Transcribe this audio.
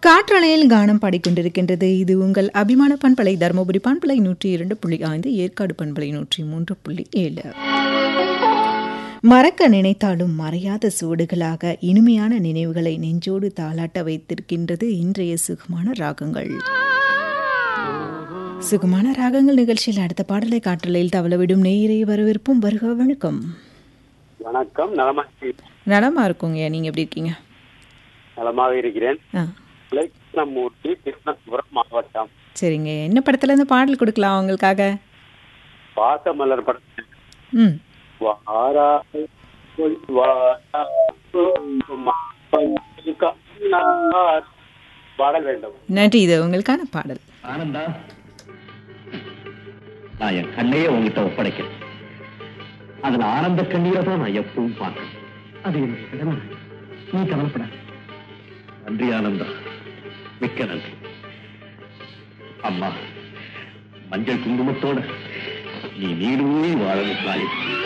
காற்றலையில் கானம் பாடிக்கொண்டிருக்கின்றது இது உங்கள் அபிமான பண்பலை தருமபுரி பண்பலை நூற்றி இரண்டு புள்ளி ஐந்து ஏற்காடு பண்பலை நூற்றி மூன்று புள்ளி ஏழு மறக்க நினைத்தாலும் மறையாத சுவடுகளாக இனிமையான நினைவுகளை நெஞ்சோடு தாளாட்ட வைத்திருக்கின்றது இன்றைய சுகமான ராகங்கள் சுகமான ராகங்கள் நிகழ்ச்சியில் அடுத்த பாடலை காற்றலையில் தவளவிடும் நேயரை வரவேற்பும் வருக வணக்கம் வணக்கம் நலமா நலமா இருக்குங்க நீங்க எப்படி இருக்கீங்க நலமாக இருக்கிறேன் ஆ கிருஷ்ணமூர்த்தி திருவனந்தபுரம் மாவட்டம் சரிங்க என்ன படத்துல இருந்து பாடல் கொடுக்கலாம் உங்களுக்காக பாசமலர் படம் ம் வாரா போய் வாரா கண்ணார் பாடல் வேண்டும் நன்றி இது உங்களுக்கான பாடல் ஆனந்தா நான் என் கண்ணையே உங்ககிட்ட ஒப்படைக்கிறேன் அதுல ஆனந்த கண்ணீரை தான் நான் எப்பவும் பார்க்கிறேன் அது எனக்கு கடமை நீ கவலைப்பட நன்றி ஆனந்தா மிக்க நன்றி அம்மா மஞ்சள் குங்குமத்தோட நீ நீடூழி வாழணும் தாய்